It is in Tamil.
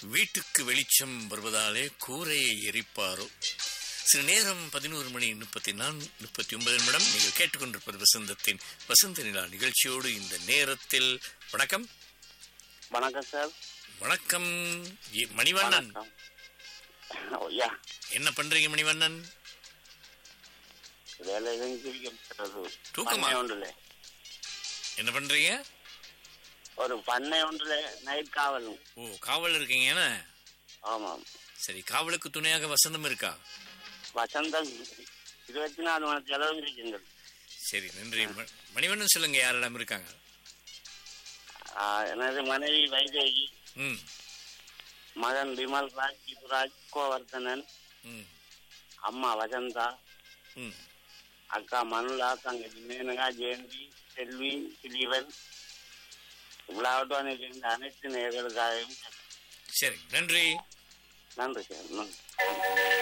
வீட்டுக்கு வெளிச்சம் வருவதாலே கூரையை எரிப்பாரோ சில நேரம் பதினோரு மணி முப்பத்தி நான்கு முப்பத்தி ஒன்பது நிமிடம் நீங்கள் கேட்டுக்கொண்டிருப்பது வசந்தத்தின் வசந்த நிலா நிகழ்ச்சியோடு இந்த நேரத்தில் வணக்கம் வணக்கம் சார் வணக்கம் ஏ, மணிவண்ணன் வணக்கம் ஐயா என்ன பண்றீங்க மணிவண்ணன் வேலை செஞ்சிருக்கிறது தூக்கமா? பண்ணை ஒன்றுல என்ன பண்றீங்க ஒரு பண்ணை ஒன்றுல நைட் காவலும் ஓ காவல் இருக்கீங்க என்ன? ஆமாம் சரி காவலுக்கு துணையாக வசந்தம் இருக்கா வசந்தம் இருபத்தி நாலு மணி செலவு இருக்குங்கள் சரி நன்றி ம- மணிவண்ணன் சொல்லுங்க யாரிடம் இருக்காங்க ஆ, எனது மனைவி வைதேகி ம் மகன் விமல் ராஜ் சிவராஜ் கோவர்தனன் ம் அம்மா வசந்தா ம் அக்கா மனுலா தங்கச்சி மேனகா ஜெயந்தி செல்வி திலீபன் விழாவட்டம் இருந்த அனைத்து நேர்களுக்காகவும் சரி நன்றி நன்றி சார் நன்றி